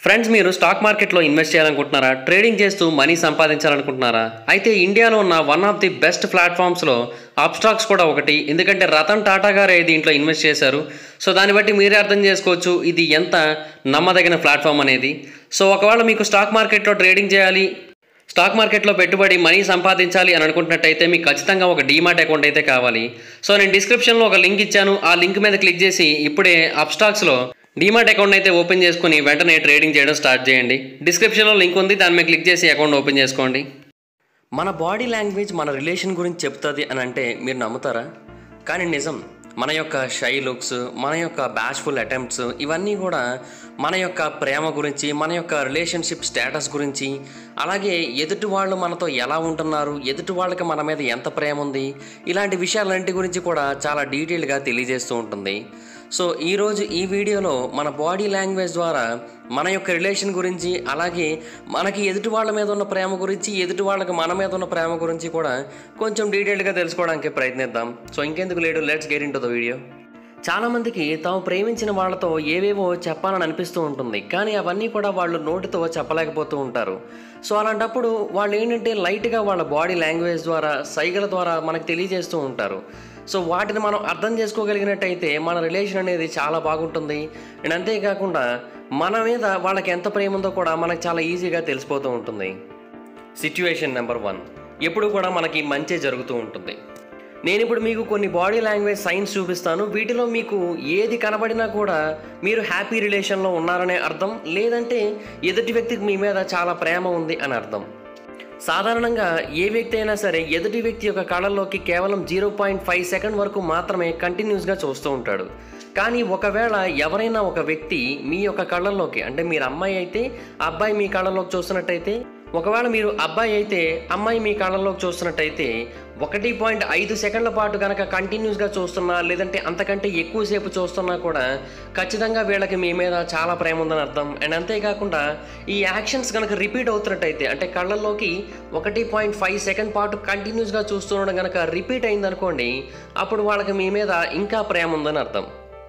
friends మీరు stock మార్కెట్లో invest చేయాలనుకుంటున్నారా ట్రేడింగ్ చేస్తూ మనీ సంపాదించాలనుకుంటున్నారా అయితే ఇండియాలో ఉన్న వన్ ఆఫ్ ది బెస్ట్ ప్లాట్ఫామ్స్లో అప్స్టాక్స్ కూడా ఒకటి ఎందుకంటే రతన్ టాటా గారే దీంట్లో ఇన్వెస్ట్ చేశారు సో దాన్ని బట్టి మీరే అర్థం చేసుకోవచ్చు ఇది ఎంత నమ్మదగిన ప్లాట్ఫామ్ అనేది సో ఒకవేళ మీకు స్టాక్ మార్కెట్లో ట్రేడింగ్ చేయాలి స్టాక్ మార్కెట్లో పెట్టుబడి మనీ సంపాదించాలి అని అనుకుంటున్నట్టయితే మీకు ఖచ్చితంగా ఒక డీమాట్ అకౌంట్ అయితే కావాలి సో నేను డిస్క్రిప్షన్లో ఒక లింక్ ఇచ్చాను ఆ లింక్ మీద క్లిక్ చేసి ఇప్పుడే అప్స్టాక్స్లో డీమాట్ అకౌంట్ అయితే ఓపెన్ చేసుకుని వెంటనే ట్రేడింగ్ చేయడం స్టార్ట్ చేయండి డిస్క్రిప్షన్లో లింక్ ఉంది దాని మీద క్లిక్ చేసి అకౌంట్ ఓపెన్ చేసుకోండి మన బాడీ లాంగ్వేజ్ మన రిలేషన్ గురించి చెప్తుంది అని అంటే మీరు నమ్ముతారా కానీ నిజం మన యొక్క షై లుక్స్ మన యొక్క బ్యాష్ఫుల్ అటెంప్ట్స్ ఇవన్నీ కూడా మన యొక్క ప్రేమ గురించి మన యొక్క రిలేషన్షిప్ స్టేటస్ గురించి అలాగే ఎదుటి వాళ్ళు మనతో ఎలా ఉంటున్నారు ఎదుటి వాళ్ళకి మన మీద ఎంత ప్రేమ ఉంది ఇలాంటి విషయాలన్నింటి గురించి కూడా చాలా డీటెయిల్గా తెలియజేస్తూ ఉంటుంది సో ఈరోజు ఈ వీడియోలో మన బాడీ లాంగ్వేజ్ ద్వారా మన యొక్క రిలేషన్ గురించి అలాగే మనకి ఎదుటి వాళ్ళ మీద ఉన్న ప్రేమ గురించి ఎదుటి వాళ్ళకి మన మీద ఉన్న ప్రేమ గురించి కూడా కొంచెం డీటెయిల్గా తెలుసుకోవడానికి ప్రయత్నిద్దాం సో ఇంకెందుకు late let's get into the video చాలామందికి తాము ప్రేమించిన వాళ్ళతో ఏవేవో చెప్పాలని అనిపిస్తూ ఉంటుంది కానీ అవన్నీ కూడా వాళ్ళు నోటితో చెప్పలేకపోతూ ఉంటారు సో అలాంటప్పుడు వాళ్ళు ఏంటంటే లైట్గా వాళ్ళ బాడీ లాంగ్వేజ్ ద్వారా సైగల ద్వారా మనకు తెలియజేస్తూ ఉంటారు సో వాటిని మనం అర్థం చేసుకోగలిగినట్టయితే మన రిలేషన్ అనేది చాలా బాగుంటుంది అండ్ అంతేకాకుండా మన మీద వాళ్ళకి ఎంత ప్రేమ ఉందో కూడా మనకు చాలా ఈజీగా తెలిసిపోతూ ఉంటుంది సిచ్యువేషన్ నెంబర్ వన్ ఎప్పుడు కూడా మనకి మంచి జరుగుతూ ఉంటుంది నేను ఇప్పుడు మీకు కొన్ని బాడీ లాంగ్వేజ్ సైన్స్ చూపిస్తాను వీటిలో మీకు ఏది కనబడినా కూడా మీరు హ్యాపీ రిలేషన్లో ఉన్నారనే అర్థం లేదంటే ఎదుటి వ్యక్తికి మీ మీద చాలా ప్రేమ ఉంది అని అర్థం సాధారణంగా ఏ వ్యక్తి అయినా సరే ఎదుటి వ్యక్తి యొక్క కళ్ళల్లోకి కేవలం జీరో పాయింట్ ఫైవ్ సెకండ్ వరకు మాత్రమే కంటిన్యూస్గా చూస్తూ ఉంటాడు కానీ ఒకవేళ ఎవరైనా ఒక వ్యక్తి మీ యొక్క కళ్ళల్లోకి అంటే మీరు అమ్మాయి అయితే ఆ అబ్బాయి మీ కళ్ళల్లోకి చూస్తున్నట్టయితే ఒకవేళ మీరు అబ్బాయి అయితే అమ్మాయి మీ కళ్ళల్లోకి చూస్తున్నట్టయితే ఒకటి పాయింట్ ఐదు సెకండ్ల పాటు కనుక కంటిన్యూస్గా చూస్తున్నా లేదంటే అంతకంటే ఎక్కువసేపు చూస్తున్నా కూడా ఖచ్చితంగా వీళ్ళకి మీ మీద చాలా ప్రేమ ఉందని అర్థం అండ్ అంతేకాకుండా ఈ యాక్షన్స్ కనుక రిపీట్ అవుతున్నట్టయితే అంటే కళ్ళల్లోకి ఒకటి పాయింట్ ఫైవ్ సెకండ్ పాటు కంటిన్యూస్గా చూస్తుండడం కనుక రిపీట్ అయిందనుకోండి అప్పుడు వాళ్ళకి మీ మీద ఇంకా ప్రేమ ఉందని అర్థం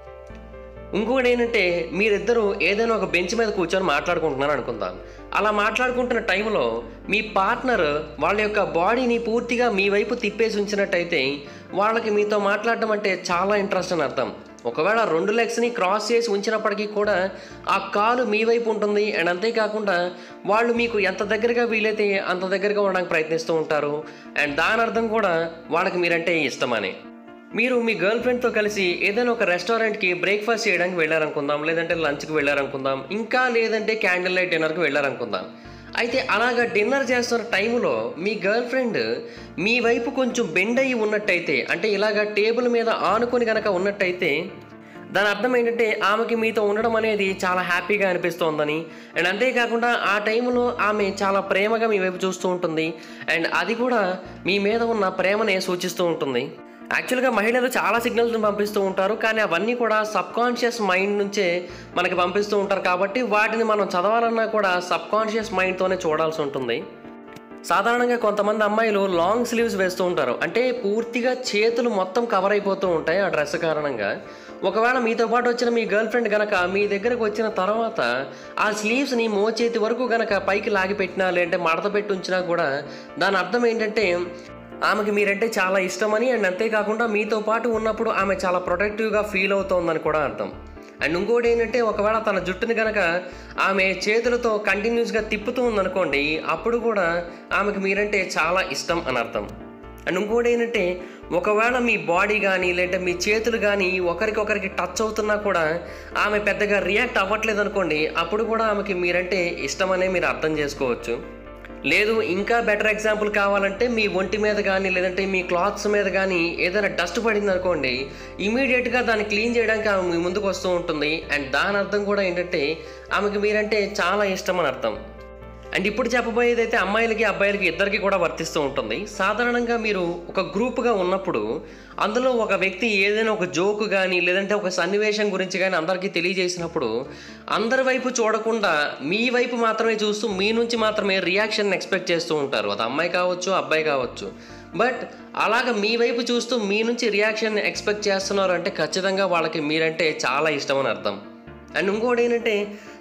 ఇంకొకటి ఏంటంటే మీరిద్దరూ ఏదైనా ఒక బెంచ్ మీద కూర్చొని మాట్లాడుకుంటున్నారు అనుకుందాం అలా మాట్లాడుకుంటున్న టైంలో మీ పార్ట్నర్ వాళ్ళ యొక్క బాడీని పూర్తిగా మీ వైపు తిప్పేసి ఉంచినట్టయితే వాళ్ళకి మీతో మాట్లాడడం అంటే చాలా ఇంట్రెస్ట్ అని అర్థం ఒకవేళ రెండు లెగ్స్ని క్రాస్ చేసి ఉంచినప్పటికీ కూడా ఆ కాలు మీ వైపు ఉంటుంది అండ్ అంతేకాకుండా వాళ్ళు మీకు ఎంత దగ్గరగా వీలైతే అంత దగ్గరగా ఉండడానికి ప్రయత్నిస్తూ ఉంటారు అండ్ దాని అర్థం కూడా వాళ్ళకి మీరంటే ఇష్టమని మీరు మీ గర్ల్ ఫ్రెండ్తో కలిసి ఏదైనా ఒక రెస్టారెంట్కి బ్రేక్ఫాస్ట్ చేయడానికి వెళ్ళారనుకుందాం లేదంటే లంచ్కి వెళ్ళారనుకుందాం ఇంకా లేదంటే క్యాండిల్ లైట్ డిన్నర్కి వెళ్ళారనుకుందాం అయితే అలాగా డిన్నర్ చేస్తున్న టైంలో మీ గర్ల్ ఫ్రెండ్ మీ వైపు కొంచెం బెండ్ అయ్యి ఉన్నట్టయితే అంటే ఇలాగ టేబుల్ మీద ఆనుకొని కనుక ఉన్నట్టయితే దాని అర్థం ఏంటంటే ఆమెకి మీతో ఉండడం అనేది చాలా హ్యాపీగా అనిపిస్తోందని అండ్ అంతేకాకుండా ఆ టైంలో ఆమె చాలా ప్రేమగా మీ వైపు చూస్తూ ఉంటుంది అండ్ అది కూడా మీ మీద ఉన్న ప్రేమనే సూచిస్తూ ఉంటుంది యాక్చువల్గా మహిళలు చాలా సిగ్నల్స్ని పంపిస్తూ ఉంటారు కానీ అవన్నీ కూడా సబ్ కాన్షియస్ మైండ్ నుంచే మనకి పంపిస్తూ ఉంటారు కాబట్టి వాటిని మనం చదవాలన్నా కూడా సబ్ కాన్షియస్ మైండ్తోనే చూడాల్సి ఉంటుంది సాధారణంగా కొంతమంది అమ్మాయిలు లాంగ్ స్లీవ్స్ వేస్తూ ఉంటారు అంటే పూర్తిగా చేతులు మొత్తం కవర్ అయిపోతూ ఉంటాయి ఆ డ్రెస్ కారణంగా ఒకవేళ మీతో పాటు వచ్చిన మీ గర్ల్ ఫ్రెండ్ గనక మీ దగ్గరకు వచ్చిన తర్వాత ఆ స్లీవ్స్ని మోచేతి వరకు గనక పైకి లాగి పెట్టినా లేదంటే మడత పెట్టి ఉంచినా కూడా దాని అర్థం ఏంటంటే ఆమెకి మీరంటే చాలా ఇష్టమని అండ్ అంతేకాకుండా మీతో పాటు ఉన్నప్పుడు ఆమె చాలా ప్రొటెక్టివ్గా ఫీల్ అవుతోందని కూడా అర్థం అండ్ ఇంకోటి ఏంటంటే ఒకవేళ తన జుట్టుని కనుక ఆమె చేతులతో కంటిన్యూస్గా తిప్పుతూ ఉందనుకోండి అప్పుడు కూడా ఆమెకి మీరంటే చాలా ఇష్టం అని అర్థం అండ్ ఇంకోటి ఏంటంటే ఒకవేళ మీ బాడీ కానీ లేదంటే మీ చేతులు కానీ ఒకరికొకరికి టచ్ అవుతున్నా కూడా ఆమె పెద్దగా రియాక్ట్ అవ్వట్లేదు అనుకోండి అప్పుడు కూడా ఆమెకి మీరంటే ఇష్టమనే మీరు అర్థం చేసుకోవచ్చు లేదు ఇంకా బెటర్ ఎగ్జాంపుల్ కావాలంటే మీ ఒంటి మీద కానీ లేదంటే మీ క్లాత్స్ మీద కానీ ఏదైనా డస్ట్ పడింది అనుకోండి ఇమీడియట్గా దాన్ని క్లీన్ చేయడానికి ఆమె మీ ముందుకు వస్తూ ఉంటుంది అండ్ దాని అర్థం కూడా ఏంటంటే ఆమెకి మీరంటే చాలా ఇష్టం అని అర్థం అండ్ ఇప్పుడు చెప్పబోయేది అయితే అమ్మాయిలకి అబ్బాయిలకి ఇద్దరికి కూడా వర్తిస్తూ ఉంటుంది సాధారణంగా మీరు ఒక గ్రూప్గా ఉన్నప్పుడు అందులో ఒక వ్యక్తి ఏదైనా ఒక జోక్ కానీ లేదంటే ఒక సన్నివేశం గురించి కానీ అందరికీ తెలియజేసినప్పుడు అందరి వైపు చూడకుండా మీ వైపు మాత్రమే చూస్తూ మీ నుంచి మాత్రమే రియాక్షన్ ఎక్స్పెక్ట్ చేస్తూ ఉంటారు అది అమ్మాయి కావచ్చు అబ్బాయి కావచ్చు బట్ అలాగ మీ వైపు చూస్తూ మీ నుంచి రియాక్షన్ ఎక్స్పెక్ట్ చేస్తున్నారు అంటే ఖచ్చితంగా వాళ్ళకి మీరంటే చాలా ఇష్టం అని అర్థం అండ్ ఇంకోటి ఏంటంటే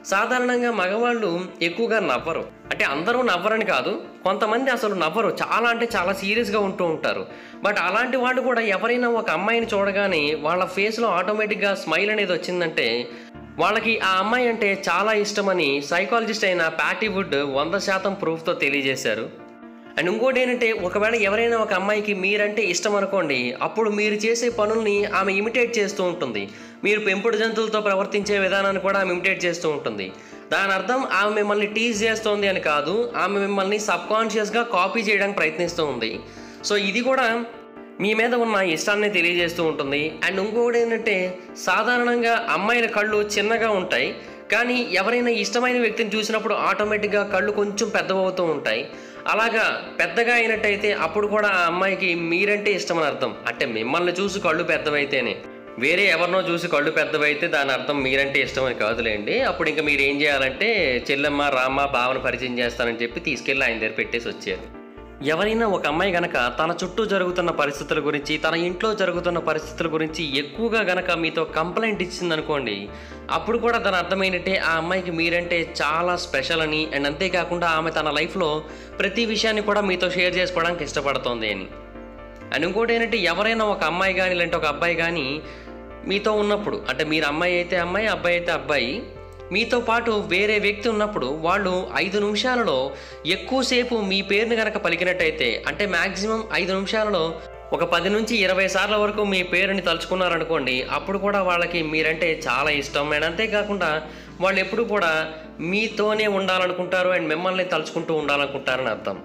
సాధారణంగా మగవాళ్ళు ఎక్కువగా నవ్వరు అంటే అందరూ నవ్వరని కాదు కొంతమంది అసలు నవ్వరు చాలా అంటే చాలా సీరియస్గా ఉంటూ ఉంటారు బట్ అలాంటి వాళ్ళు కూడా ఎవరైనా ఒక అమ్మాయిని చూడగానే వాళ్ళ ఫేస్లో ఆటోమేటిక్గా స్మైల్ అనేది వచ్చిందంటే వాళ్ళకి ఆ అమ్మాయి అంటే చాలా ఇష్టమని సైకాలజిస్ట్ అయిన ప్యాటీ వుడ్ వంద శాతం ప్రూఫ్తో తెలియజేశారు అండ్ ఇంకోటి ఏంటంటే ఒకవేళ ఎవరైనా ఒక అమ్మాయికి మీరంటే ఇష్టం అనుకోండి అప్పుడు మీరు చేసే పనుల్ని ఆమె ఇమిటేట్ చేస్తూ ఉంటుంది మీరు పెంపుడు జంతువులతో ప్రవర్తించే విధానాన్ని కూడా ఆమె ఇమిటేట్ చేస్తూ ఉంటుంది దాని అర్థం ఆమె మిమ్మల్ని టీజ్ చేస్తోంది అని కాదు ఆమె మిమ్మల్ని సబ్కాన్షియస్గా కాపీ చేయడానికి ప్రయత్నిస్తూ ఉంది సో ఇది కూడా మీ మీద ఉన్న ఇష్టాన్ని తెలియజేస్తూ ఉంటుంది అండ్ ఇంకొకటి ఏంటంటే సాధారణంగా అమ్మాయిల కళ్ళు చిన్నగా ఉంటాయి కానీ ఎవరైనా ఇష్టమైన వ్యక్తిని చూసినప్పుడు ఆటోమేటిక్గా కళ్ళు కొంచెం పెద్దవవుతూ ఉంటాయి అలాగా పెద్దగా అయినట్టయితే అప్పుడు కూడా ఆ అమ్మాయికి మీరంటే ఇష్టమని అర్థం అంటే మిమ్మల్ని చూసి కళ్ళు పెద్దవైతేనే వేరే ఎవరినో చూసి కళ్ళు పెద్దవైతే దాని అర్థం మీరంటే ఇష్టం అని కాదులేండి అప్పుడు ఇంకా మీరు ఏం చేయాలంటే చెల్లెమ్మ రామ్మ భావన పరిచయం చేస్తానని చెప్పి తీసుకెళ్ళి ఆయన దగ్గర పెట్టేసి వచ్చారు ఎవరైనా ఒక అమ్మాయి గనక తన చుట్టూ జరుగుతున్న పరిస్థితుల గురించి తన ఇంట్లో జరుగుతున్న పరిస్థితుల గురించి ఎక్కువగా గనక మీతో కంప్లైంట్ ఇచ్చిందనుకోండి అప్పుడు కూడా దాని అర్థమైనట్టే ఆ అమ్మాయికి మీరంటే చాలా స్పెషల్ అని అండ్ అంతేకాకుండా ఆమె తన లైఫ్లో ప్రతి విషయాన్ని కూడా మీతో షేర్ చేసుకోవడానికి ఇష్టపడుతోంది అని అండ్ ఇంకోటి ఏంటంటే ఎవరైనా ఒక అమ్మాయి కానీ లేదంటే ఒక అబ్బాయి కానీ మీతో ఉన్నప్పుడు అంటే మీరు అమ్మాయి అయితే అమ్మాయి అబ్బాయి అయితే అబ్బాయి మీతో పాటు వేరే వ్యక్తి ఉన్నప్పుడు వాళ్ళు ఐదు నిమిషాలలో ఎక్కువసేపు మీ పేరుని కనుక పలికినట్టయితే అంటే మ్యాక్సిమం ఐదు నిమిషాలలో ఒక పది నుంచి ఇరవై సార్ల వరకు మీ పేరుని తలుచుకున్నారనుకోండి అప్పుడు కూడా వాళ్ళకి మీరంటే చాలా ఇష్టం అండ్ అంతేకాకుండా వాళ్ళు ఎప్పుడు కూడా మీతోనే ఉండాలనుకుంటారు అండ్ మిమ్మల్ని తలుచుకుంటూ ఉండాలనుకుంటారని అర్థం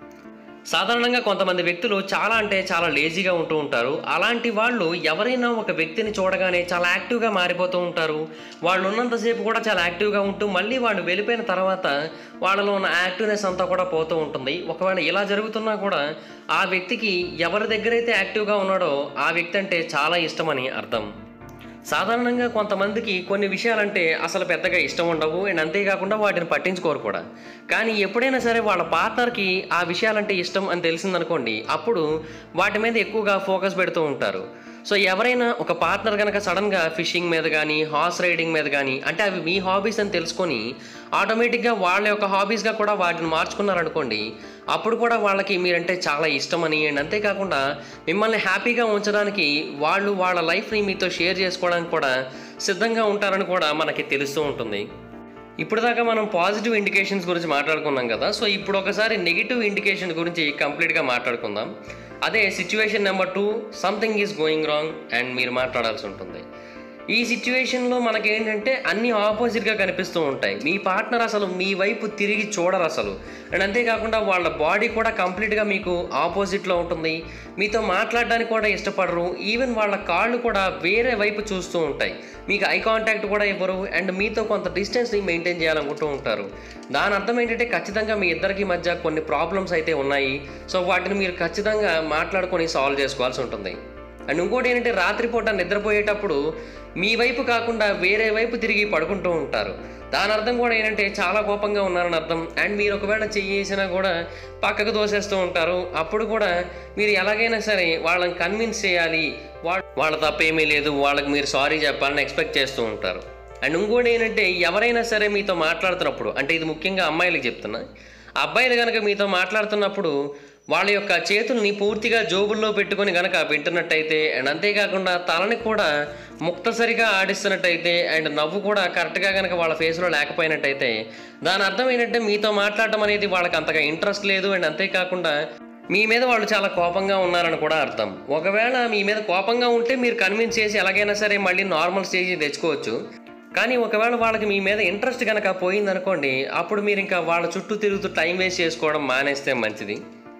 సాధారణంగా కొంతమంది వ్యక్తులు చాలా అంటే చాలా లేజీగా ఉంటూ ఉంటారు అలాంటి వాళ్ళు ఎవరైనా ఒక వ్యక్తిని చూడగానే చాలా యాక్టివ్గా మారిపోతూ ఉంటారు వాళ్ళు ఉన్నంతసేపు కూడా చాలా యాక్టివ్గా ఉంటూ మళ్ళీ వాళ్ళు వెళ్ళిపోయిన తర్వాత వాళ్ళలో ఉన్న యాక్టివ్నెస్ అంతా కూడా పోతూ ఉంటుంది ఒకవేళ ఇలా జరుగుతున్నా కూడా ఆ వ్యక్తికి ఎవరి దగ్గరైతే యాక్టివ్గా ఉన్నాడో ఆ వ్యక్తి అంటే చాలా ఇష్టమని అర్థం సాధారణంగా కొంతమందికి కొన్ని విషయాలంటే అసలు పెద్దగా ఇష్టం ఉండవు అండ్ అంతేకాకుండా వాటిని పట్టించుకోరు కూడా కానీ ఎప్పుడైనా సరే వాళ్ళ పార్ట్నర్కి ఆ విషయాలంటే ఇష్టం అని తెలిసిందనుకోండి అప్పుడు వాటి మీద ఎక్కువగా ఫోకస్ పెడుతూ ఉంటారు సో ఎవరైనా ఒక పార్ట్నర్ కనుక సడన్గా ఫిషింగ్ మీద కానీ హార్స్ రైడింగ్ మీద కానీ అంటే అవి మీ హాబీస్ అని తెలుసుకొని ఆటోమేటిక్గా వాళ్ళ యొక్క హాబీస్గా కూడా వాటిని మార్చుకున్నారనుకోండి అప్పుడు కూడా వాళ్ళకి మీరంటే చాలా ఇష్టమని అండ్ అంతేకాకుండా మిమ్మల్ని హ్యాపీగా ఉంచడానికి వాళ్ళు వాళ్ళ లైఫ్ని మీతో షేర్ చేసుకోవడానికి కూడా సిద్ధంగా ఉంటారని కూడా మనకి తెలుస్తూ ఉంటుంది ఇప్పుడు దాకా మనం పాజిటివ్ ఇండికేషన్స్ గురించి మాట్లాడుకున్నాం కదా సో ఇప్పుడు ఒకసారి నెగిటివ్ ఇండికేషన్ గురించి కంప్లీట్గా మాట్లాడుకుందాం అదే situation number two something is going wrong and మీరు మాట్లాడాల్సి ఉంటుంది ఈ సిచ్యువేషన్లో మనకేంటంటే అన్ని ఆపోజిట్గా కనిపిస్తూ ఉంటాయి మీ పార్ట్నర్ అసలు మీ వైపు తిరిగి చూడరు అసలు అండ్ అంతేకాకుండా వాళ్ళ బాడీ కూడా కంప్లీట్గా మీకు ఆపోజిట్లో ఉంటుంది మీతో మాట్లాడడానికి కూడా ఇష్టపడరు ఈవెన్ వాళ్ళ కాళ్ళు కూడా వేరే వైపు చూస్తూ ఉంటాయి మీకు ఐ కాంటాక్ట్ కూడా ఇవ్వరు అండ్ మీతో కొంత డిస్టెన్స్ని మెయింటైన్ చేయాలనుకుంటూ ఉంటారు దాని అర్థం ఏంటంటే ఖచ్చితంగా మీ ఇద్దరికి మధ్య కొన్ని ప్రాబ్లమ్స్ అయితే ఉన్నాయి సో వాటిని మీరు ఖచ్చితంగా మాట్లాడుకొని సాల్వ్ చేసుకోవాల్సి ఉంటుంది అండ్ ఇంకోటి ఏంటంటే రాత్రిపూట నిద్రపోయేటప్పుడు మీ వైపు కాకుండా వేరే వైపు తిరిగి పడుకుంటూ ఉంటారు దాని అర్థం కూడా ఏంటంటే చాలా కోపంగా ఉన్నారని అర్థం అండ్ మీరు ఒకవేళ చెయ్యేసినా కూడా పక్కకు దోసేస్తూ ఉంటారు అప్పుడు కూడా మీరు ఎలాగైనా సరే వాళ్ళని కన్విన్స్ చేయాలి వాళ్ళ వాళ్ళ తప్పేమీ లేదు వాళ్ళకి మీరు సారీ చెప్పాలని ఎక్స్పెక్ట్ చేస్తూ ఉంటారు అండ్ ఇంకోటి ఏంటంటే ఎవరైనా సరే మీతో మాట్లాడుతున్నప్పుడు అంటే ఇది ముఖ్యంగా అమ్మాయిలకు చెప్తున్నా అబ్బాయిలు కనుక మీతో మాట్లాడుతున్నప్పుడు వాళ్ళ యొక్క చేతుల్ని పూర్తిగా జోబుల్లో పెట్టుకొని గనక వింటున్నట్టయితే అండ్ అంతేకాకుండా తలని కూడా ముక్తసరిగా ఆడిస్తున్నట్టయితే అండ్ నవ్వు కూడా కరెక్ట్గా కనుక వాళ్ళ ఫేస్లో లేకపోయినట్టయితే దాని అర్థం ఏంటంటే మీతో మాట్లాడటం అనేది వాళ్ళకి అంతగా ఇంట్రెస్ట్ లేదు అండ్ అంతేకాకుండా మీ మీద వాళ్ళు చాలా కోపంగా ఉన్నారని కూడా అర్థం ఒకవేళ మీ మీద కోపంగా ఉంటే మీరు కన్విన్స్ చేసి ఎలాగైనా సరే మళ్ళీ నార్మల్ స్టేజ్ తెచ్చుకోవచ్చు కానీ ఒకవేళ వాళ్ళకి మీ మీద ఇంట్రెస్ట్ కనుక పోయిందనుకోండి అప్పుడు మీరు ఇంకా వాళ్ళ చుట్టూ తిరుగుతూ టైం వేస్ట్ చేసుకోవడం మానేస్తే మంచిది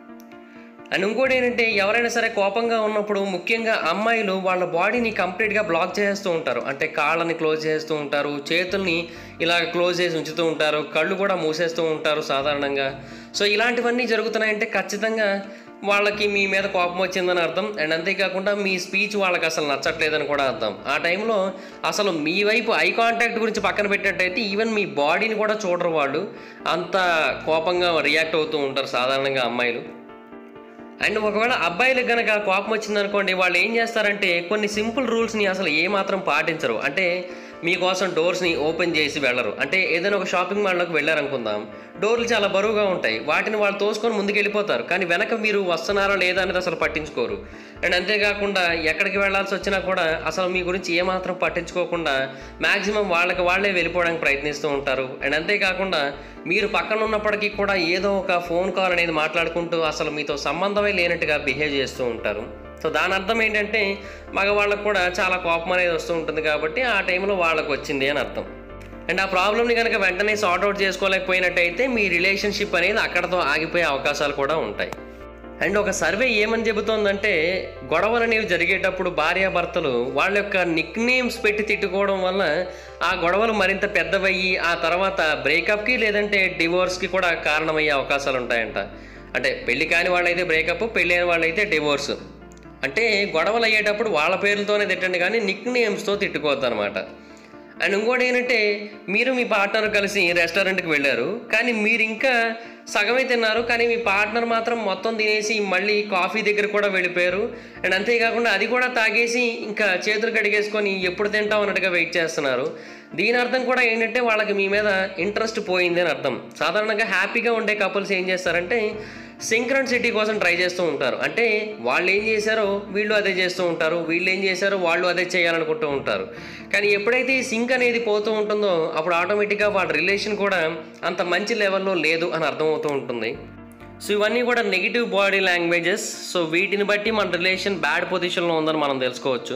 అండ్ ఇంకోటి ఏంటంటే ఎవరైనా సరే కోపంగా ఉన్నప్పుడు ముఖ్యంగా అమ్మాయిలు వాళ్ళ బాడీని కంప్లీట్గా బ్లాక్ చేస్తూ ఉంటారు అంటే కాళ్ళని క్లోజ్ చేస్తూ ఉంటారు చేతుల్ని ఇలా క్లోజ్ చేసి ఉంచుతూ ఉంటారు కళ్ళు కూడా మూసేస్తూ ఉంటారు సాధారణంగా సో ఇలాంటివన్నీ జరుగుతున్నాయంటే ఖచ్చితంగా వాళ్ళకి మీ మీద కోపం వచ్చిందని అర్థం అండ్ అంతేకాకుండా మీ స్పీచ్ వాళ్ళకి అసలు నచ్చట్లేదని కూడా అర్థం ఆ టైంలో అసలు మీ వైపు ఐ కాంటాక్ట్ గురించి పక్కన పెట్టినట్టయితే ఈవెన్ మీ బాడీని కూడా చూడరు వాళ్ళు అంత కోపంగా రియాక్ట్ అవుతూ ఉంటారు సాధారణంగా అమ్మాయిలు అండ్ ఒకవేళ అబ్బాయిలకు గనక కోపం వచ్చిందనుకోండి వాళ్ళు ఏం చేస్తారంటే కొన్ని సింపుల్ రూల్స్ని అసలు ఏమాత్రం పాటించరు అంటే మీకోసం డోర్స్ని ఓపెన్ చేసి వెళ్ళరు అంటే ఏదైనా ఒక షాపింగ్ మాల్లోకి వెళ్ళారనుకుందాం డోర్లు చాలా బరువుగా ఉంటాయి వాటిని వాళ్ళు తోసుకొని ముందుకు వెళ్ళిపోతారు కానీ వెనక మీరు వస్తున్నారా లేదా అనేది అసలు పట్టించుకోరు అండ్ అంతేకాకుండా ఎక్కడికి వెళ్ళాల్సి వచ్చినా కూడా అసలు మీ గురించి ఏమాత్రం పట్టించుకోకుండా మ్యాక్సిమం వాళ్ళకి వాళ్ళే వెళ్ళిపోవడానికి ప్రయత్నిస్తూ ఉంటారు అండ్ అంతేకాకుండా మీరు పక్కన ఉన్నప్పటికీ కూడా ఏదో ఒక ఫోన్ కాల్ అనేది మాట్లాడుకుంటూ అసలు మీతో సంబంధమే లేనట్టుగా బిహేవ్ చేస్తూ ఉంటారు సో దాని అర్థం ఏంటంటే మగవాళ్ళకు కూడా చాలా కోపం అనేది వస్తూ ఉంటుంది కాబట్టి ఆ టైంలో వాళ్ళకు వచ్చింది అని అర్థం అండ్ ఆ ప్రాబ్లమ్ని కనుక వెంటనే సార్ట్ అవుట్ చేసుకోలేకపోయినట్టయితే మీ రిలేషన్షిప్ అనేది అక్కడతో ఆగిపోయే అవకాశాలు కూడా ఉంటాయి అండ్ ఒక సర్వే ఏమని చెబుతోందంటే గొడవలు అనేవి జరిగేటప్పుడు భార్యాభర్తలు వాళ్ళ యొక్క నిక్ నేమ్స్ పెట్టి తిట్టుకోవడం వల్ల ఆ గొడవలు మరింత పెద్దవయ్యి ఆ తర్వాత బ్రేకప్కి లేదంటే డివోర్స్కి కూడా కారణమయ్యే అవకాశాలు ఉంటాయంట అంటే పెళ్లి కాని వాళ్ళైతే బ్రేకప్ పెళ్ళి అయిన వాళ్ళైతే డివోర్స్ అంటే గొడవలు అయ్యేటప్పుడు వాళ్ళ పేర్లతోనే తిట్టండి కానీ నిక్ నేమ్స్తో తిట్టుకోవద్దు అనమాట అండ్ ఇంకోటి ఏంటంటే మీరు మీ పార్ట్నర్ కలిసి రెస్టారెంట్కి వెళ్ళారు కానీ మీరు ఇంకా సగమే తిన్నారు కానీ మీ పార్ట్నర్ మాత్రం మొత్తం తినేసి మళ్ళీ కాఫీ దగ్గర కూడా వెళ్ళిపోయారు అండ్ అంతేకాకుండా అది కూడా తాగేసి ఇంకా చేతులు కడిగేసుకొని ఎప్పుడు తింటాం అన్నట్టుగా వెయిట్ చేస్తున్నారు దీని అర్థం కూడా ఏంటంటే వాళ్ళకి మీ మీద ఇంట్రెస్ట్ పోయింది అని అర్థం సాధారణంగా హ్యాపీగా ఉండే కపుల్స్ ఏం చేస్తారంటే సింక్రన్ సిటీ కోసం ట్రై చేస్తూ ఉంటారు అంటే వాళ్ళు ఏం చేశారో వీళ్ళు అదే చేస్తూ ఉంటారు వీళ్ళు ఏం చేశారో వాళ్ళు అదే చేయాలనుకుంటూ ఉంటారు కానీ ఎప్పుడైతే ఈ సింక్ అనేది పోతూ ఉంటుందో అప్పుడు ఆటోమేటిక్గా వాళ్ళ రిలేషన్ కూడా అంత మంచి లెవెల్లో లేదు అని అర్థమవుతూ ఉంటుంది సో ఇవన్నీ కూడా నెగిటివ్ బాడీ లాంగ్వేజెస్ సో వీటిని బట్టి మన రిలేషన్ బ్యాడ్ పొజిషన్లో ఉందని మనం తెలుసుకోవచ్చు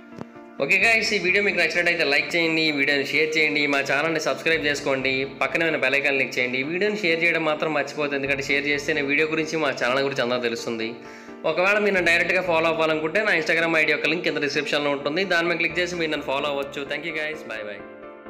ఓకే గాయస్ ఈ వీడియో మీకు నచ్చినట్టయితే లైక్ చేయండి ఈ వీడియోని షేర్ చేయండి మా ఛానల్ని సబ్స్క్రైబ్ చేసుకోండి పక్కనే ఉన్న బెల్ ఐకాన్ క్లిక్ చేయండి ఈ వీడియోని షేర్ చేయడం మాత్రం మర్చిపోతుంది ఎందుకంటే షేర్ చేస్తేనే వీడియో గురించి మా ఛానల్ గురించి అందరూ తెలుస్తుంది ఒకవేళ మీరు నన్ను డైరెక్ట్గా ఫాలో అవ్వాలనుకుంటే నా ఇన్స్టాగ్రామ్ ఐడి యొక్క లింక్ కింద డిస్క్రిప్షన్లో ఉంటుంది దాని మీద క్లిక్ చేసి మీరు నన్ను ఫాలో అవ్వచ్చు thank you guys bye bye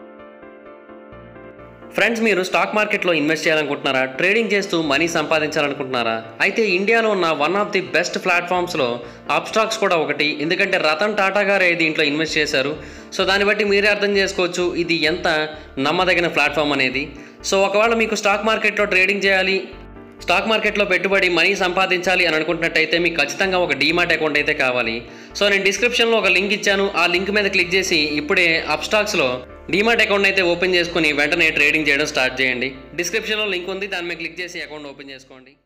friends మీరు స్టాక్ మార్కెట్లో ఇన్వెస్ట్ చేయాలనుకుంటున్నారా ట్రేడింగ్ చేస్తూ మనీ సంపాదించాలనుకుంటున్నారా అయితే ఇండియాలో ఉన్న వన్ ఆఫ్ ది బెస్ట్ ప్లాట్ఫామ్స్లో అప్స్టాక్స్ కూడా ఒకటి ఎందుకంటే రతన్ టాటా గారే దీంట్లో ఇన్వెస్ట్ చేశారు సో దాన్ని బట్టి మీరే అర్థం చేసుకోవచ్చు ఇది ఎంత నమ్మదగిన ప్లాట్ఫామ్ అనేది సో ఒకవేళ మీకు స్టాక్ మార్కెట్లో ట్రేడింగ్ చేయాలి స్టాక్ మార్కెట్లో పెట్టుబడి మనీ సంపాదించాలి అని అనుకుంటున్నట్టయితే మీకు ఖచ్చితంగా ఒక డీమాట్ అకౌంట్ అయితే కావాలి సో నేను డిస్క్రిప్షన్లో ఒక లింక్ ఇచ్చాను ఆ లింక్ మీద క్లిక్ చేసి ఇప్పుడే అప్స్టాక్స్లో డీమాట్ అకౌంట్ అయితే ఓపెన్ చేసుకుని వెంటనే ట్రేడింగ్ చేయడం స్టార్ట్ చేయండి డిస్క్రిప్షన్లో లింక్ ఉంది దాని మీద క్లిక్ చేసి అకౌంట్ ఓపెన్ చేసుకోండి